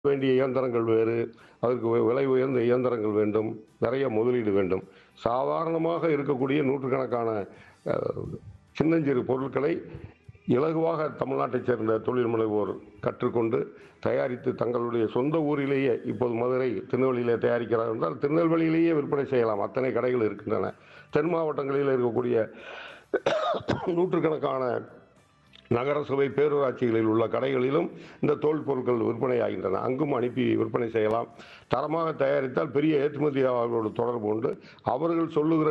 வேண்டிய இயந்திரங்கள் வேறு அதற்கு வி- விலை உயர்ந்த இயந்திரங்கள் வேண்டும் நிறைய முதலீடு வேண்டும் சாதாரணமாக இருக்கக்கூடிய நூற்றுக்கணக்கான அஹ், சின்னஞ்சிறு பொருட்களை இலகுவாக தமிழ்நாட்டைச் சேர்ந்த தொழில் முனைவோர் கற்றுக்கொண்டு தயாரித்து தங்களுடைய சொந்த ஊரிலேயே இப்போது மதுரை திருநெல்வேலியிலே தயாரிக்கிறார் என்றால் திருநெல்வேலியிலேயே விற்பனை செய்யலாம் அத்தனை கடைகள் இருக்கின்றன தென் மாவட்டங்களில் இருக்கக்கூடிய நூற்றுக்கணக்கான நகரசபை பேரூராட்சிகளில் உள்ள கடைகளிலும் இந்த தோல் பொருட்கள் விற்பனையாகின்றன அங்கும் அனுப்பி விற்பனை செய்யலாம் தரமாக தயாரித்தால் பெரிய ஏற்றுமதியாளர்களோடு தொடர்பு கொண்டு அவர்கள் சொல்லுகிற